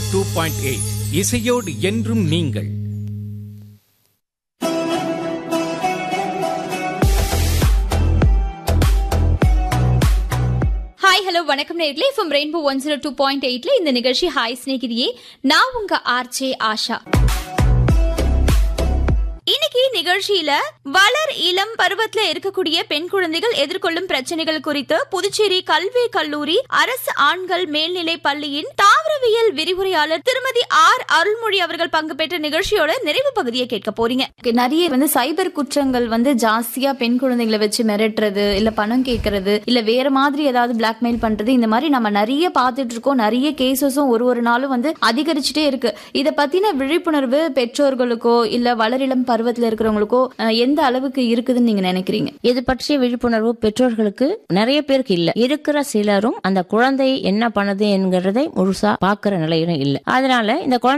two point eight இசையோடு என்றும் நீங்கள் ஹாய் ஹலோ வணக்கம் நேர்களே from rainbow one zero two point எயிட்ல இந்த நிகழ்ச்சி ஹாய் ஸ்நேகிதியே நான் உங்க ஆர்ஜே ஆஷா இன்னைக்கு நிகழ்ச்சியில வளர் இளம் பருவத்துல இருக்கக்கூடிய பெண் குழந்தைகள் எதிர்கொள்ளும் பிரச்சனைகள் குறித்து புதுச்சேரி கல்வி கல்லூரி அரசு ஆண்கள் மேல்நிலை பள்ளியின் தாவரவியல் விரிவுரையாளர் திருமதி ஆர் அருள்மொழி அவர்கள் பங்கு பெற்ற நிகழ்ச்சியோட நிறைவு பகுதியை கேட்க போறீங்க நிறைய வந்து சைபர் குற்றங்கள் வந்து ஜாஸ்தியா பெண் குழந்தைகளை வச்சு மிரட்டுறது இல்ல பணம் கேட்கறது இல்ல வேற மாதிரி ஏதாவது பிளாக்மெயில் பண்றது இந்த மாதிரி நம்ம நிறைய பார்த்துட்டு இருக்கோம் நிறைய கேசஸும் ஒரு ஒரு நாளும் வந்து அதிகரிச்சுட்டே இருக்கு இத பத்தின விழிப்புணர்வு பெற்றோர்களுக்கோ இல்ல வளரிளம் பருவத்துல இருக்கிறவங்களுக்கோ அஹ், எந்த அளவுக்கு இருக்குதுன்னு நீங்க நினைக்கிறீங்க இது பற்றிய விழிப்புணர்வு பெற்றோர்களுக்கு நிறைய பேருக்கு இல்ல இருக்கிற சிலரும் அந்த குழந்தை என்ன பண்ணுது என்கிறதை முழுசா பாக்குற நிலையிலும் இல்ல அதனால இந்த குழந்தை